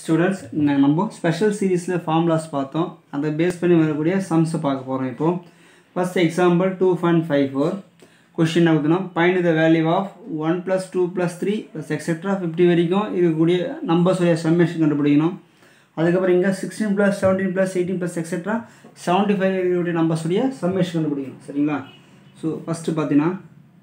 students நம்ம special சீரீஸில் formulas பார்த்தோம் அதை பேஸ் பண்ணி வரக்கூடிய சம்ஸை பார்க்க போகிறோம் இப்போ first example two point five four question ஆகுதுன்னா point the value of one plus two plus three plus etcetera fifty வரைக்கும் இருக்கக்கூடிய நம்பர்ஸுடைய சம்மேஷன் கண்டுபிடிக்கணும் அதுக்கப்புறம் இங்கே sixteen plus seventeen plus eighteen plus etcetera seventy five இருக்கக்கூடிய நம்பர்ஸுடைய சம்மேஷன் கண்டுபிடிக்கணும் சரிங்களா ஸோ ஃபஸ்ட்டு பார்த்தீங்கன்னா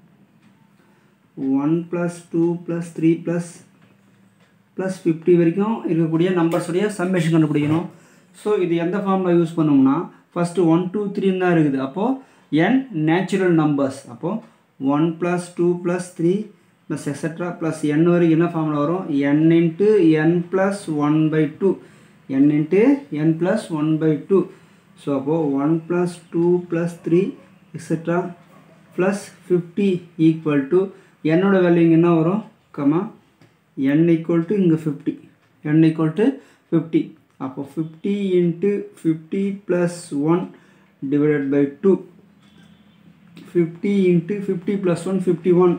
one plus two plus three plus plus fifty வரைக்கும் இருக்கக்கூடிய நம்பர்ஸுடைய சம்மேஷன் கண்டுபிடிக்கணும் ஸோ இது எந்த ஃபார்மில் யூஸ் பண்ணோம்னா ஃபஸ்ட்டு ஒன் டூ த்ரீன்னு தான் இருக்குது அப்போது என் நேச்சுரல் நம்பர்ஸ் அப்போது one plus two plus three plus etcetera plus n வரைக்கும் என்ன ஃபார்மில் வரும் n into n plus one by two n into n plus one by two so அப்போது one plus two plus three etcetera plus fifty equal to என்னோட value இங்கே என்ன வரும் comma n equal to இங்கே fifty n equal to fifty அப்போ fifty into fifty plus one divided by two fifty into fifty plus one fifty one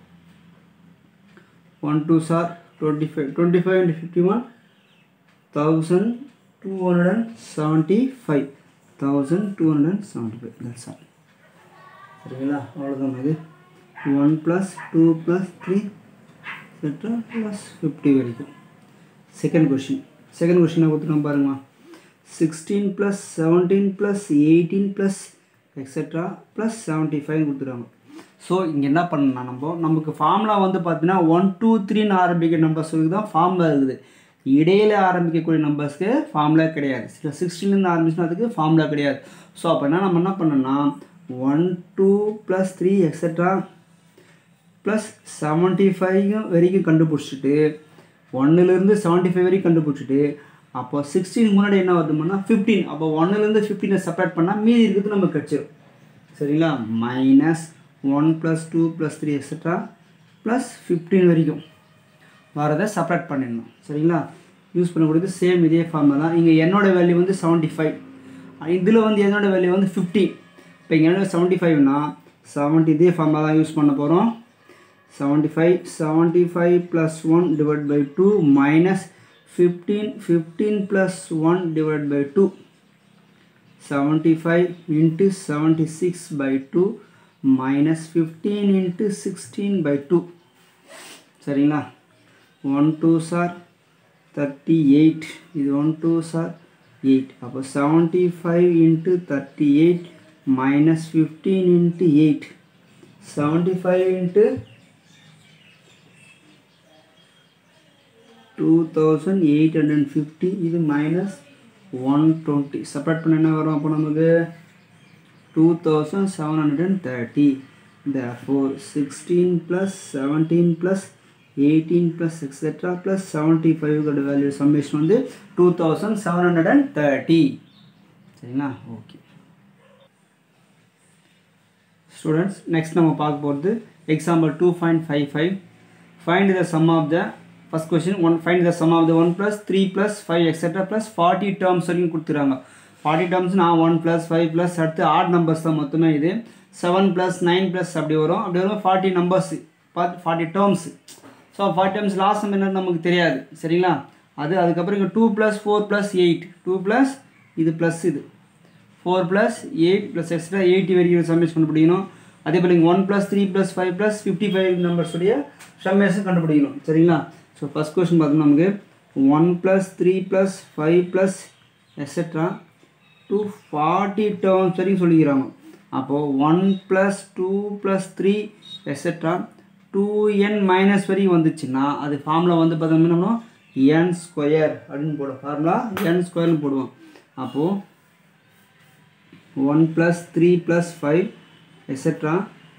one two சார் twenty five twenty five into fifty one thousand two hundred and seventy five thousand two hundred and seventy five that's all சரிங்களா அவ்வளோதான் இது one plus two plus three etcetera plus fifty வரைக்கும் second question second கொஷினை கொடுத்துட்டோம் பாருங்களா sixteen plus seventeen plus eighteen plus etcetera plus seventy five கொடுத்துருவாங்க so இங்கே என்ன பண்ணலாம் நம்ம நமக்கு ஃபார்முலா வந்து பார்த்தீங்கன்னா ஒன் டூ த்ரீன்னு ஆரம்பிக்கிற நம்பர்ஸுக்கு தான் ஃபார்முலா இருக்குது இடையில ஆரம்பிக்கக்கூடிய நம்பர்ஸ்க்கு ஃபார்முலா கிடையாது சில சிக்ஸ்டீன்லேருந்து ஆரம்பிச்சுன்னா அதுக்கு ஃபார்முலா கிடையாது ஸோ அப்போ என்ன நம்ம என்ன பண்ணோம்னா one two plus three etcetera plus seventy five வரைக்கும் கண்டுபிடிச்சிட்டு ஒன்னுலேருந்து செவன்ட்டி ஃபைவ் வரைக்கும் கண்டுபிடிச்சிட்டு அப்போ சிக்ஸ்டீன் முன்னாடி என்ன வருதுன்னா ஃபிஃப்டீன் அப்போ ஒன்னுலேருந்து ஃபிஃப்டீனை செப்பரேட் பண்ணால் மீதி இருக்கிறது நமக்கு கிடச்சிரும் சரிங்களா minus one plus two plus three etcetera plus fifteen வரைக்கும் வரதை செப்பரேட் பண்ணிடணும் சரிங்களா யூஸ் பண்ணக்கூடியது சேம் இதே ஃபார்மில் தான் இங்கே என்னோட வேல்யூ வந்து செவன்ட்டி ஃபைவ் இதில் வந்து என்னோட வேல்யூ வந்து ஃபிஃப்டி இப்போ இங்கே என்னோட செவன்ட்டி ஃபைவ்னா செவன்ட்டி இதே ஃபார்மில் தான் யூஸ் பண்ண போகிறோம் 75 75 plus 1 divided by 2 minus 15 15 plus 1 divided by 2 75 into 76 by 2 minus 15 into 16 by 2 சரிங்களா 1 2 சார் 38 இது 1 2 சார் 8 அப்போ 75 into 38 minus 15 into 8 75 into two thousand eight hundred fifty இது மைனஸ் ஒன் டுவெண்ட்டி செப்பரேட் பண்ண என்ன வரும் அப்போ நமக்கு two thousand seven hundred and thirty the four sixteen plus seventeen plus eighteen plus etcetera plus seventy ஃபைவ்கோட value summation வந்து two thousand seven hundred and thirty சரிங்களா okay students next நம்ம பார்க்க போகிறது example two point five five find the sum of the first question one find the sum of the one plus three plus five etcetera plus forty terms வரைக்கும் கொடுத்துறாங்க forty terms நான் one plus five plus அடுத்து odd numbers தான் மொத்தமே இது seven plus nine plus அப்படி வரும் அப்படி வரும் ஃபார்ட்டி நம்பர்ஸ் பார்த்து forty terms so forty terms last number என்னன்னு நமக்கு தெரியாது சரிங்களா அது அதுக்கப்புறம் இங்கே two plus four plus eight two plus இது ப்ளஸ் இது four plus eight plus etcetera eighty வரைக்கும் சம்மேஷன் கண்டுபிடிக்கணும் அதே போல் இங்கே one plus three plus five plus fifty five நம்பர்ஸுடைய சம்மேஷன் கண்டுபிடிக்கணும் சரிங்களா ஸோ ஃபஸ்ட் கொஸ்டின் பார்த்தோம்னா நமக்கு one plus three plus five plus etcetera to forty terms வரைக்கும் சொல்லிக்கிறாங்க அப்போது one plus two plus three etcetera to n minus வரைக்கும் வந்துச்சுன்னா அது ஃபார்முலா வந்து பார்த்தோம்னா என் ஸ்கொயர் அப்படின்னு போடுவோம் ஃபார்முலா என் ஸ்கொயர்னு போடுவோம் அப்போது one plus three plus five etcetera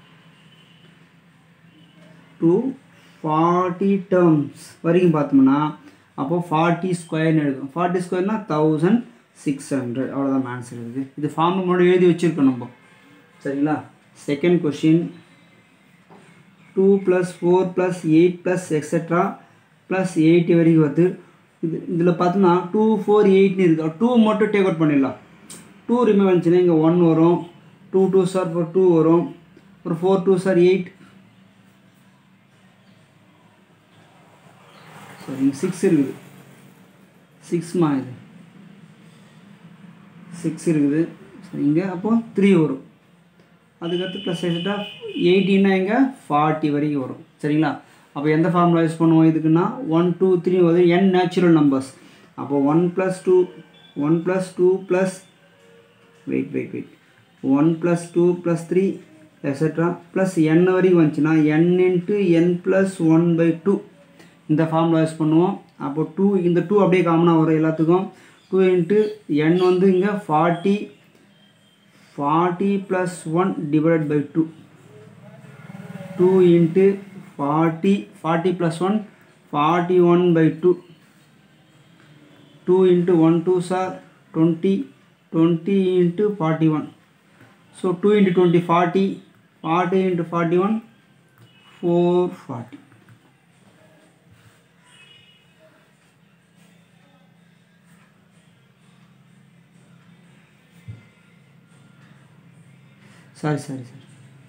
to forty terms வரைக்கும் பார்த்தோம்னா அப்போது ஃபார்ட்டி ஸ்கொயர்னு எழுதும் ஃபார்ட்டி ஸ்கொயர்னால் தௌசண்ட் சிக்ஸ் ஹண்ட்ரட் அவ்வளோதான் ஆன்சர் இருக்குது இது ஃபார்ம் முன்னாடி எழுதி வச்சுருக்கோம் நம்ம சரிங்களா second question two plus four plus eight plus etcetera plus eighty வரைக்கும் வருது இது இதில் பார்த்தோம்னா டூ ஃபோர் எயிட்னு இருக்குது டூ மட்டும் டேக் அவுட் பண்ணிடலாம் டூ ரிமைவ் வந்துச்சுன்னா இங்கே ஒன் வரும் டூ டூ சார் ஃபோர் டூ வரும் ஒரு ஃபோர் டூ சார் எயிட் ஸோ இங்கே சிக்ஸ் இருக்குது சிக்ஸ்மா இது சிக்ஸ் இருக்குது சரிங்க அப்போது த்ரீ வரும் அதுக்கடுத்து ப்ளஸ் எக்ஸட்ரா எயிட்டின்னா எங்கே ஃபார்ட்டி வரைக்கும் வரும் சரிங்களா அப்போ எந்த ஃபார்முலா யூஸ் பண்ணுவோம் இதுக்குன்னா ஒன் டூ த்ரீ வந்து என் நேச்சுரல் நம்பர்ஸ் அப்போ one plus two one plus two plus wait wait wait one plus two plus three etcetera plus n வரைக்கும் வந்துச்சுன்னா n into n plus one by two இந்த formula use பண்ணுவோம் அப்போ two இந்த two அப்படியே காமனாக வரும் எல்லாத்துக்கும் டூ இன்ட்டு என் வந்து இங்கே forty forty plus one divide by two two into forty forty plus one forty one by two two into one two சார் twenty twenty into forty one so two into twenty forty forty into forty one four forty sorry sorry sorry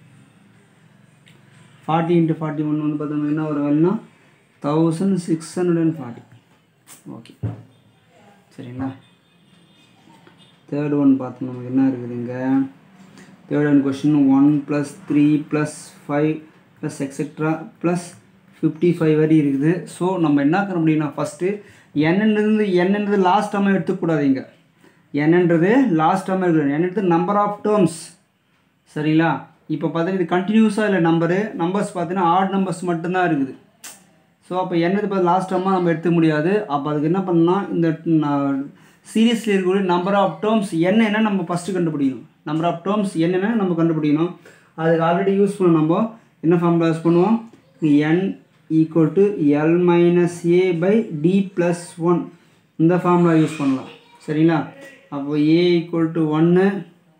forty into forty one வந்து பார்த்தோம்னா என்ன ஒரு வேலைனா thousand six hundred and forty okay சரிங்களா third one பார்த்தோம் நமக்கு என்ன இருக்குதுங்க third one question one plus three plus five plus etcetera plus fifty five வரை இருக்குது ஸோ நம்ம என்ன பண்ண முடியும்னா ஃபஸ்ட்டு என்னன்றது என்னன்றது லாஸ்ட் டேர்மாக எடுத்துக்கூடாதீங்க என்னன்றது லாஸ்ட் டேர்மாக இருக்குது என்னன்றது நம்பர் ஆஃப் டேர்ம்ஸ் சரிங்களா இப்போ பார்த்தீங்கன்னா இது கண்டினியூஸாக இல்லை நம்பரு நம்பர்ஸ் பார்த்தீங்கன்னா ஆட் நம்பர்ஸ் மட்டும்தான் இருக்குது ஸோ அப்போ என்னது இப்போ லாஸ்ட் டேர்மாக நம்ம எடுத்துக்க முடியாது அப்போ அதுக்கு என்ன பண்ணால் இந்த சீரியஸில் இருக்கக்கூடிய நம்பர் ஆஃப் டேர்ம்ஸ் என்னென்ன நம்ம ஃபஸ்ட்டு கண்டுபிடிக்கணும் நம்பர் ஆஃப் டேர்ம்ஸ் என்னென்ன நம்ம கண்டுபிடிக்கணும் அதுக்கு ஆல்ரெடி யூஸ் பண்ண நம்ம என்ன ஃபார்முலா யூஸ் பண்ணுவோம் n equal to L minus A by D plus one இந்த ஃபார்முலா யூஸ் பண்ணலாம் சரிங்களா அப்போ ஏ ஈக்குவல் டு ஒன்று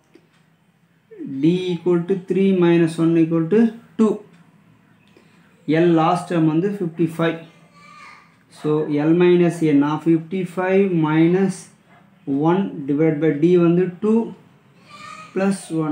d equal to 3 minus 1 equal to 2 L last term வந்து 55 so L minus A நான் 55 minus 1 divided by D வந்து 2 plus 1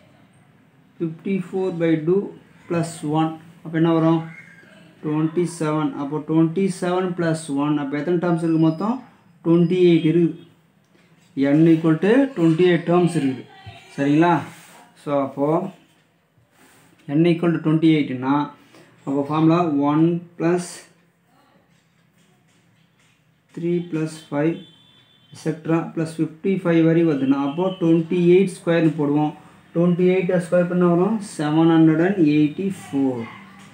54 by 2 plus 1 அப்போ என்ன வரும் 27 அப்போ 27 plus 1 அப்போ எத்தனை டேர்ம்ஸ் இருக்குது மொத்தம் 28 இருக்குது n equal to 28 டேர்ம்ஸ் இருக்குது சரிங்களா ஸோ அப்போது n ஈக்குவல் டு டுவெண்ட்டி எயிட்னா அப்போ formula one plus three plus five etcetera plus fifty five வரை வருதுன்னா அப்போது டுவெண்ட்டி எயிட் ஸ்கொயர்னு போடுவோம் டுவெண்ட்டி எயிட்டை ஸ்கொயர் பண்ண வரும் seven hundred and eighty four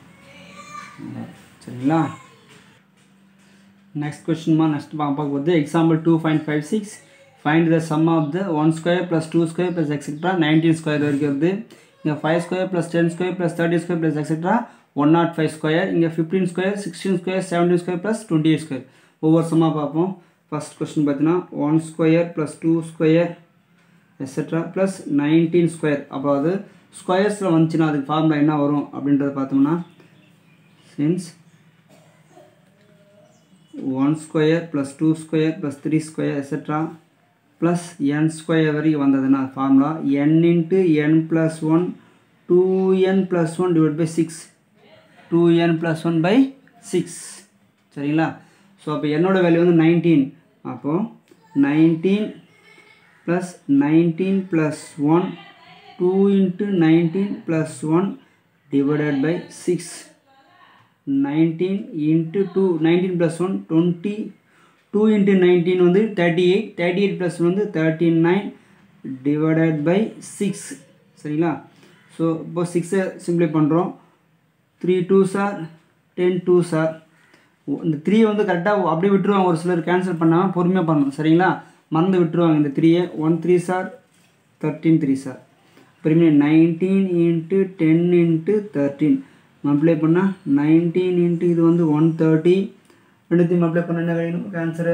சரிங்களா நெக்ஸ்ட் கொஸ்டின்மா நெக்ஸ்ட் பார்க்க போகுது example two point five six find the sum of the one square plus two square plus etcetera nineteen square வரைக்கும் வருது இங்கே five square plus ten square plus thirty square plus etcetera one not five square இங்கே fifteen square sixteen square seventeen square plus twenty eight square ஒவ்வொரு சம்மாக பார்ப்போம் first question பார்த்தீங்கன்னா one square plus two square etcetera plus nineteen square அப்போ அது ஸ்கொயர்ஸில் வந்துச்சுன்னா அதுக்கு formula என்ன வரும் அப்படின்றத பார்த்தோம்னா since one square plus two square plus three square etcetera plus n square வரைக்கும் வந்ததுன்னா formula n into n plus one two n plus one divide by six two n plus one by six சரிங்களா so அப்போ என்னோட value வந்து nineteen அப்போது nineteen plus nineteen plus one two into nineteen plus one divided by six nineteen into two nineteen plus one twenty two into nineteen வந்து thirty eight thirty eight plus வந்து thirty nine divided by six சரிங்களா so இப்போ சிக்ஸை simply பண்ணுறோம் three twos are ten twos are இந்த three வந்து கரெக்டாக அப்படியே விட்டுருவாங்க ஒரு சிலர் கேன்சல் பண்ணாமல் பொறுமையாக பண்ணணும் சரிங்களா மறந்து விட்டுருவாங்க இந்த த்ரீயை one threes are thirteen threes are அப்புறமே nineteen into ten into thirteen multiply பண்ணால் நைன்டீன் இன்ட்டு இது வந்து ஒன் தேர்ட்டி ரெண்டுத்தையும் அப்ளை பண்ண என்ன வேணும் answer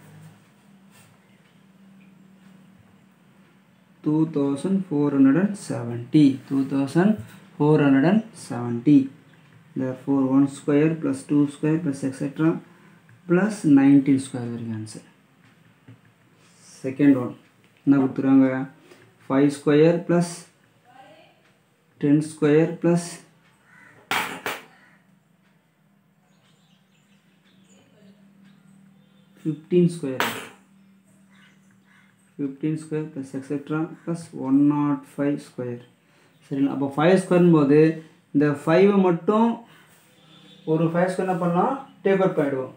two thousand four hundred and seventy two thousand four hundred and seventy four one square plus two square plus etcetera plus nineteen square வரைக்கும் answer second one என்ன கொடுத்துருவாங்க five square plus ten square plus fifteen square fifteen square plus etcetera plus one not five square சரிங்களா அப்போ five ஸ்கொயர்னு போது இந்த ஃபைவை மட்டும் ஒரு ஃபைவ் ஸ்கொயர் என்ன பண்ணலாம் டேக் அவுட் பண்ணிடுவோம்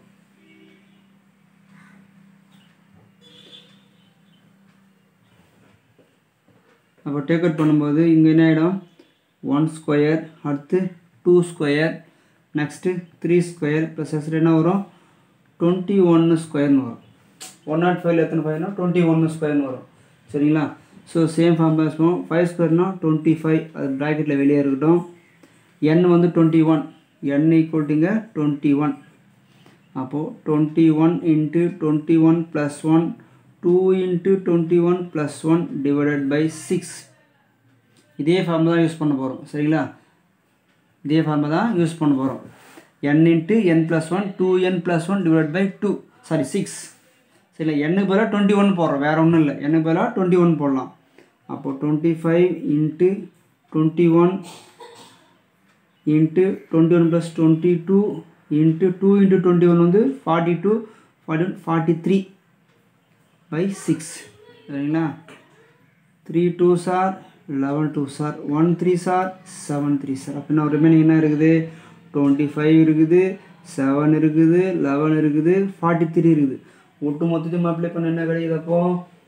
அப்போ டேக் அவுட் பண்ணும்போது இங்கே என்ன ஆகிடும் ஒன் ஸ்கொயர் அடுத்து two square next three square plus extra என்ன வரும் டுவெண்ட்டி ஒன்று ஸ்கொயர்னு வரும் ஒன் நாட் ஃபைவ்ல எத்தனை ஃபைவ்னா டுவெண்ட்டி ஒன்று ஸ்கொயர்னு வரும் சரிங்களா ஸோ சேம் ஃபார்ம் பேசுவோம் ஃபைவ் ஸ்கொயர்னா டுவெண்ட்டி ஃபைவ் அது ப்ராக்கெட்டில் வெளியே இருக்கட்டும் என் வந்து டுவெண்ட்டி ஒன் என் ஈக்குவல்ட்டுங்க டுவெண்ட்டி ஒன் அப்போது twenty one into twenty one plus one two into twenty one plus one divided by six இதே ஃபார்ம் தான் யூஸ் பண்ண போகிறோம் சரிங்களா இதே ஃபார்மை தான் யூஸ் பண்ண போகிறோம் n into n plus one two n plus one divide by two sorry six சரிங்களா எண்ணுக்கு பதிலாக டுவெண்ட்டி ஒன் போடுறோம் வேறு ஒன்றும் இல்லை எண்ணுக்கு பதிலாக டுவெண்ட்டி ஒன் போடலாம் அப்போது twenty five into twenty one into twenty one plus twenty two into two into twenty one வந்து forty two forty one forty three by six சரிங்களா three twos are eleven twos are one threes are seven threes are அப்படின்னா remaining என்ன இருக்குது twenty five இருக்குது seven இருக்குது eleven இருக்குது forty three இருக்குது ஒட்டு மொத்தத்தையும் அப்ளை பண்ண என்ன கிடைக்குது அப்போ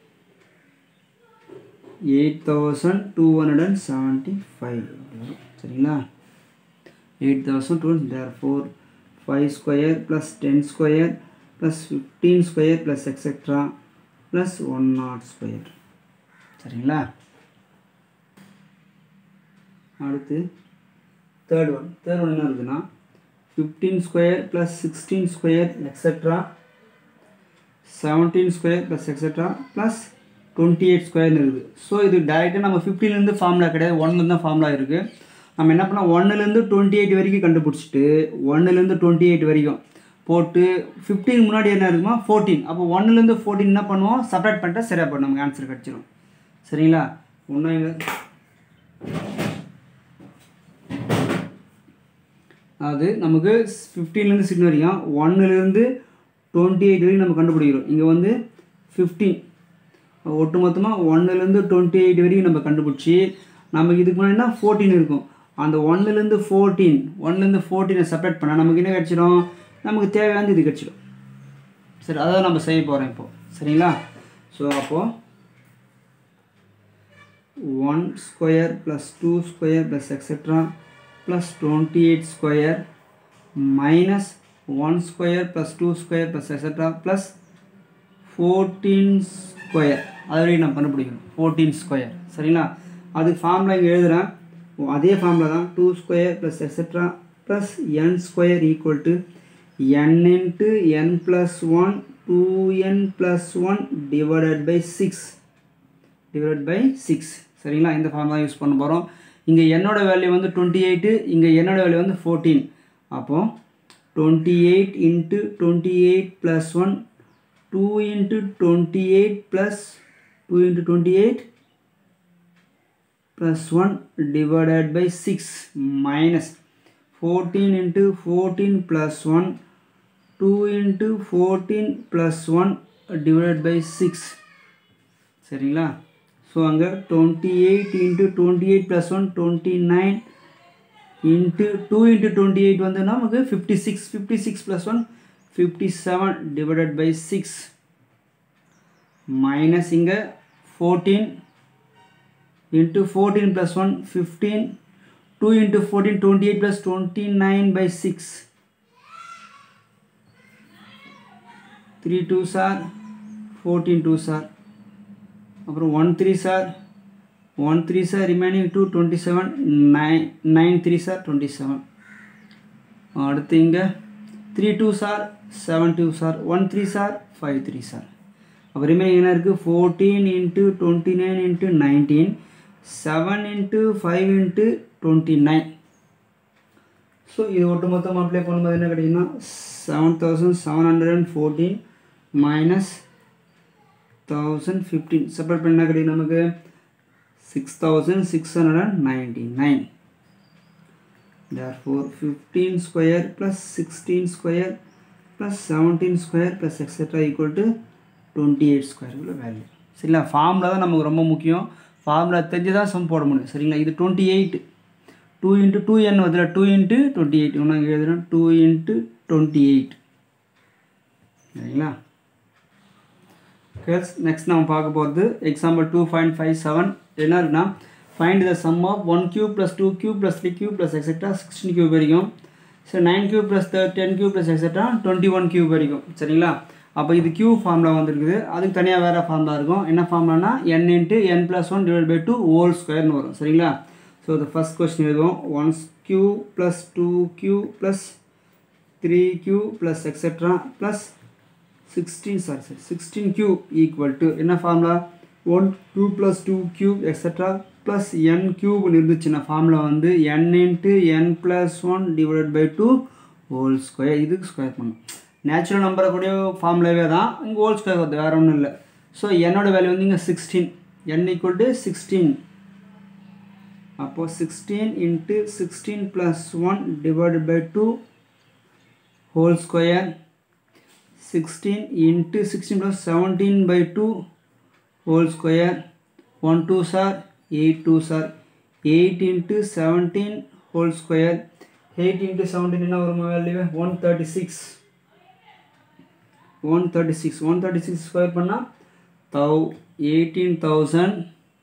eight thousand two hundred and seventy five சரிங்களா eight thousand two therefore five square plus ten square plus fifteen square plus etcetera plus one naught square சரிங்களா அடுத்து தேர்ட் ஒன் தேர்ட் ஒன் என்ன இருக்குன்னா fifteen square plus sixteen square etcetera seventeen square plus etcetera plus twenty eight ஸ்கொயர்னு இருக்குது so இது டேரெக்டாக நம்ம ஃபிஃப்டின்லேருந்து formula கிடையாது ஒன்லேருந்து தான் ஃபார்முலா இருக்குது நம்ம என்ன பண்ணோம் ஒன்னுலேருந்து டுவெண்ட்டி எயிட் வரைக்கும் கண்டுபிடிச்சிட்டு ஒன்னுலேருந்து டுவெண்ட்டி எயிட் வரைக்கும் போட்டு ஃபிஃப்டீன் முன்னாடி என்ன இருக்குமா ஃபோர்டீன் அப்போ ஒன்னுலேருந்து ஃபோர்டீன் என்ன பண்ணுவோம் செப்பரேட் பண்ணிட்டா சரியாக போடும் நமக்கு ஆன்சர் கிடச்சிரும் சரிங்களா ஒன்றும் இல்லை அது நமக்கு ஃபிஃப்டீன்லேருந்து சிக்ஸ்டின் வரைக்கும் ஒன்னுலேருந்து டுவெண்ட்டி எயிட் வரைக்கும் நம்ம கண்டுபிடிக்கிறோம் இங்கே வந்து ஃபிஃப்டீன் ஒட்டுமொத்தமாக ஒன்னுலேருந்து டுவெண்ட்டி எயிட் வரைக்கும் நம்ம கண்டுபிடிச்சி நமக்கு இதுக்கு முன்னாடினா ஃபோர்டீன் இருக்கும் அந்த ஒன்னுலேருந்து ஃபோர்டீன் ஒன்லேருந்து ஃபோர்டீனை செப்பரேட் பண்ணால் நமக்கு என்ன கிடச்சிடும் நமக்கு தேவையானது இது கிடச்சிடும் சரி அதான் நம்ம செய்ய போகிறோம் இப்போது சரிங்களா ஸோ அப்போது one square plus two square plus etcetera plus twenty eight square minus one square plus two square plus etcetera plus fourteen square அது வரைக்கும் நான் கண்டுபிடிக்கணும் ஃபோர்டீன் ஸ்கொயர் சரிங்களா அது ஃபார்மில் இங்கே எழுதுகிறேன் அதே ஃபார்மில் தான் two square plus etcetera plus n square equal to n into n plus one two n plus one divided by six divide by six சரிங்களா இந்த ஃபார்ம் தான் யூஸ் பண்ண போகிறோம் இங்கே என்னோட வேல்யூ வந்து டுவெண்ட்டி எயிட்டு இங்கே என்னோட வேல்யூ வந்து ஃபோர்டீன் அப்போது twenty eight into twenty eight plus one two into twenty eight plus two into twenty eight plus one divided by six minus fourteen into fourteen plus one two into fourteen plus one divided by six சரிங்களா so அங்கே twenty eight into twenty eight plus one twenty nine into two into twenty eight வந்து நமக்கு fifty six fifty six plus one fifty seven divided by six minus இங்கே fourteen into fourteen plus one fifteen two into fourteen twenty eight plus twenty nine by six three twos are fourteen twos are அப்புறம் one threes are one threes are remaining two twenty seven nine nine threes are twenty seven அடுத்து இங்கே three twos are seven twos are one threes are five threes are அப்போ remaining என்ன இருக்குது fourteen into twenty nine into nineteen seven into five into twenty nine so இது ஒட்டுமொத்தமாக apply பண்ணும்போது என்ன கிடைக்குன்னா seven thousand seven hundred and fourteen minus thousand fifteen separate பண்ண கிடைக்கும் நமக்கு six thousand six hundred and ninety nine therefore 15 square plus 16 square plus seventeen square plus etcetera equal to twenty eight ஸ்கொயருக்குள்ள value சரிங்களா formula தான் நமக்கு ரொம்ப முக்கியம் formula தெரிஞ்சு தான் சம் போட முடியும் சரிங்களா இது twenty eight two into two n வருதுல டூ இன்ட்டு டுவெண்ட்டி எயிட் ஒன்று இங்கே எழுதுகிறேன் டூ இன்ட்டு டுவெண்ட்டி எயிட் சரிங்களா கேர்ள்ஸ் நெக்ஸ்ட் நம்ம பார்க்க போகிறது example two point five seven என்ன இருக்குன்னா find the sum of one cube plus two cube plus three cube plus etcetera sixteen cube வரைக்கும் சரி nine cube plus ten cube plus etcetera twenty one cube வரைக்கும் சரிங்களா அப்போ இது Q formula வந்துருக்குது அதுக்கு தனியாக வேறு ஃபார்முலா இருக்கும் என்ன ஃபார்முலானா n into n plus one divide by two whole ஸ்கொயர்னு வரும் சரிங்களா ஸோ த ஃபஸ்ட் கொஸ்டின் எழுதுவோம் ones cube plus two cube plus three cube plus etcetera plus sixteen sorry sorry sixteen cube equal to என்ன formula one two plus two cube etcetera plus n கியூப்னு இருந்துச்சுன்னா formula வந்து n into n plus one divide by two whole square இதுக்கு square பண்ணும் natural நம்பரை கூடிய ஃபார்முலாவே தான் இங்கே ஹோல் ஸ்கொயர் வருது வேறு ஒன்றும் இல்லை ஸோ என்னோட வேல்யூ வந்து இங்கே sixteen n equal to sixteen அப்போது sixteen into sixteen plus one divided by two whole square 16 into 16 plus 17 by 2 whole square 1 2s are 8 2s are 8 into 17 whole square 8 into 17 என்ன வரும் வேல்யூ 136 136 136 ஸ்கொயர் பண்ணால் thou eighteen thousand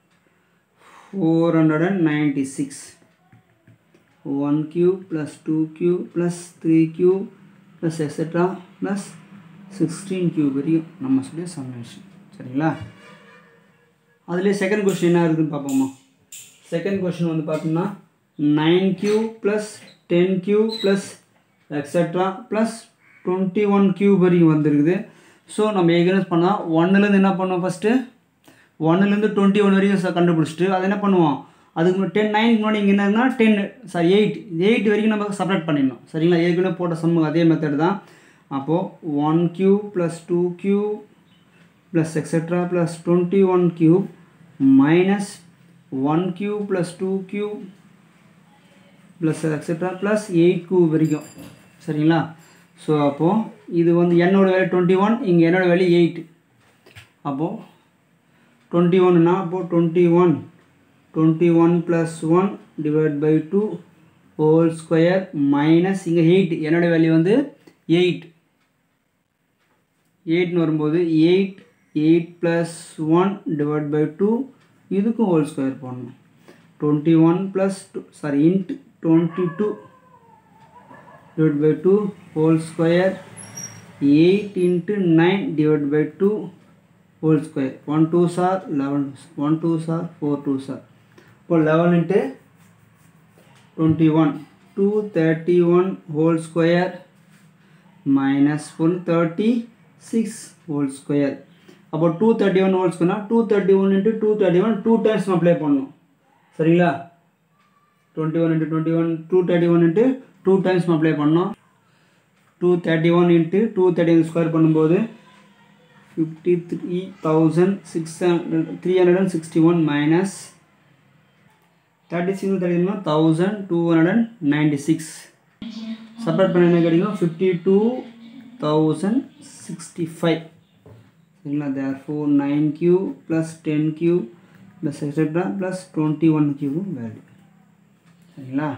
four hundred and ninety six one cube plus two cube plus three cube plus etcetera plus sixteen cube வரையும் நம்ம சொல்லி summation சரிங்களா அதுலேயே second question என்ன இருக்குதுன்னு பார்ப்போமா செகண்ட் கொஸ்டின் வந்து பார்த்தோம்னா nine cube plus ten cube plus etcetera plus twenty one cube வரைக்கும் வந்துருக்குது ஸோ நம்ம ஏற்கனவே பண்ணால் ஒன்னுலேருந்து என்ன பண்ணுவோம் ஃபஸ்ட்டு ஒன்னுலேருந்து டுவெண்ட்டி ஒன் வரைக்கும் ச- கண்டுபிடிச்சிட்டு அதை என்ன பண்ணுவோம் அதுக்கு டென் நைன் முன்னாடி இங்கே என்னன்னா டென் சாரி எயிட் எயிட் வரைக்கும் நம்ம செப்பரேட் பண்ணிடணும் சரிங்களா ஏற்கனவே போட்ட சம்மு அதே மெத்தட் தான் அப்போது one cube plus two cube plus etcetera plus twenty one cube minus one cube plus two cube plus etcetera plus eight cube வரைக்கும் சரிங்களா ஸோ அப்போது இது வந்து என்னோட வேல்யூ டுவெண்ட்டி ஒன் இங்கே என்னோட வேல்யூ எயிட் அப்போது டுவெண்ட்டி ஒன்னா அப்போது twenty one twenty one plus one divide by two whole square minus இங்கே எயிட் என்னோட வேல்யூ வந்து எயிட் எயிட்னு வரும்போது eight eight plus one divide by two இதுக்கும் ஹோல் ஸ்கொயர் போடணும் twenty one plus two sorry into twenty two divided by 2 whole square 8 into 9 divided by 2 whole square 1 2s are 11 1 2s are 4 2s are இப்போ 11 into 21 231 whole square minus 136 whole square அப்போ 231 whole square 231 into 231 2 times apply பண்ணணும் சரிங்களா 21 into 21 231 into 2 times apply பண்ணோம் 231 into 231 square பண்ணும்போது fifty three thousand six three hundred and sixty one minus thirty six thirty thousand two hundred and ninety six separate பண்ண என்ன கிடைக்கும் fifty two thousand sixty five சரிங்களா therefore nine cube plus ten cube plus etcetera plus twenty one cube value சரிங்களா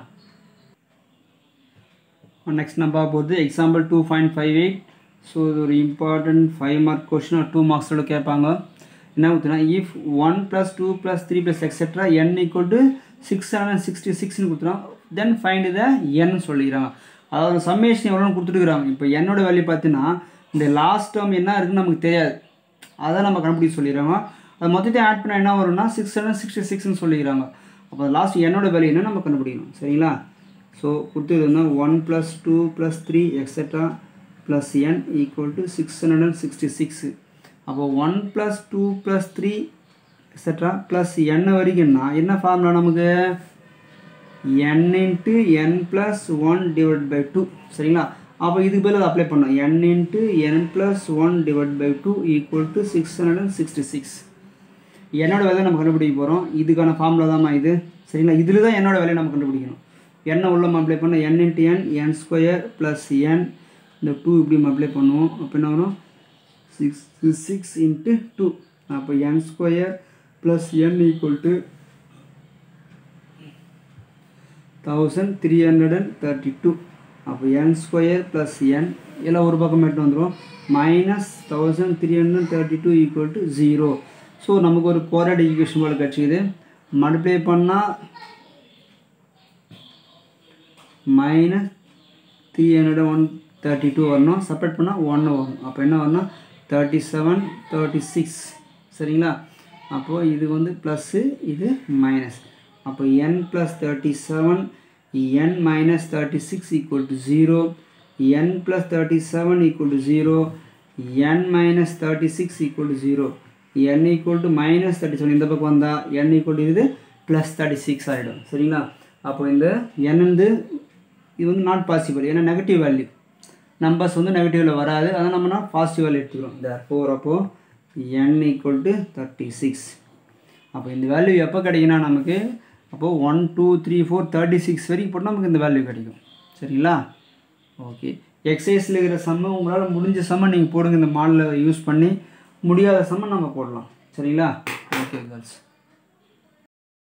next நம்ம பார்க்க போகிறது example two point five eight so இது ஒரு important five mark question two மார்க்ஸோட கேட்பாங்க என்ன ஊற்றுனா if one plus two plus three plus etcetera n equal to six hundred sixty சிக்ஸ்னு கொடுத்துறான் தென் ஃபைண்ட் த என் சொல்லிக்கிறாங்க அதாவது சம்மேஷன் எவ்வளோன்னு கொடுத்துருக்குறாங்க இப்போ என்னோட வேல்யூ பார்த்தீங்கன்னா இந்த லாஸ்ட் டேர்ம் என்ன இருக்குன்னு நமக்கு தெரியாது அதை நம்ம கண்டுபிடிக்க சொல்லிடுறாங்க அது மொத்தத்தையும் ஆட் பண்ணால் என்ன வரும்னா சிக்ஸ் ஹண்ட்ரட் சிக்ஸ்டி சிக்ஸ்னு சொல்லிக்கிறாங்க அப்போ லாஸ்ட் என்னோட வேல்யூ என்ன நம்ம கண்டுபிடிக்கணும் சரிங்களா ஸோ கொடுத்தது வந்து one plus two plus three etcetera plus n equal to six hundred and sixty six அப்போ one plus two plus three etcetera plus n வரைக்கும்னா என்ன ஃபார்முலா நமக்கு n into n plus one divide by two சரிங்களா அப்போ இதுக்கு பதில் apply பண்ணோம் n into n plus one divide by two equal to six hundred and sixty six என்னோட வேலையை நம்ம கண்டுபிடிக்க போகிறோம் இதுக்கான ஃபார்முலா தான்மா இது சரிங்களா இதில் தான் என்னோட வேலையை நம்ம கண்டுபிடிக்கணும் என்ன உள்ள அப்ளை பண்ண n into n n square plus n இந்த டூ இப்படி அப்ளை பண்ணுவோம் அப்போ என்ன வரும் சிக்ஸ் சிக்ஸ் இன்ட்டு டூ அப்போ n square plus n equal to thousand three hundred and thirty two அப்போ என் ஸ்கொயர் ப்ளஸ் என் எல்லாம் ஒரு பக்கம் மட்டும் வந்துடும் minus thousand three hundred thirty two equal to zero so நமக்கு ஒரு குவாரட் ஈக்குவேஷன் போல் கிடச்சிக்குது மல்டிப்ளை பண்ணால் minus three hundred one thirty two வரணும் செப்பரேட் பண்ணால் ஒன்று வரும் அப்போ என்ன வரணும் தேர்ட்டி செவன் தேர்ட்டி சிக்ஸ் சரிங்களா அப்போது இது வந்து ப்ளஸ்ஸு இது மைனஸ் அப்போ n plus thirty seven n minus thirty six equal to zero n plus thirty seven equal to zero n minus thirty six equal to zero n equal to minus thirty seven இந்த பக்கம் வந்தால் n equal to இது plus thirty six ஆகிடும் சரிங்களா அப்போ இந்த என் வந்து இது வந்து நாட் பாசிபிள் ஏன்னா நெகட்டிவ் வேல்யூ நம்பர்ஸ் வந்து நெகட்டிவில் வராது அதை நம்ம நான் பாசிட்டிவ் வேல்யூ எடுத்துக்கிறோம் இந்த ஃபோர் அப்போது n equal to thirty six அப்போ இந்த வேல்யூ எப்போ கிடைக்குன்னா நமக்கு அப்போது one two three four thirty six வரைக்கும் போட்டால் நமக்கு இந்த வேல்யூ கிடைக்கும் சரிங்களா ஓகே எக்ஸசைஸில் இருக்கிற சம்ம உங்களால் முடிஞ்ச சம்ம நீங்கள் போடுங்க இந்த மாடலை யூஸ் பண்ணி முடியாத சம்ம நம்ம போடலாம் சரிங்களா ஓகே கேர்ள்ஸ்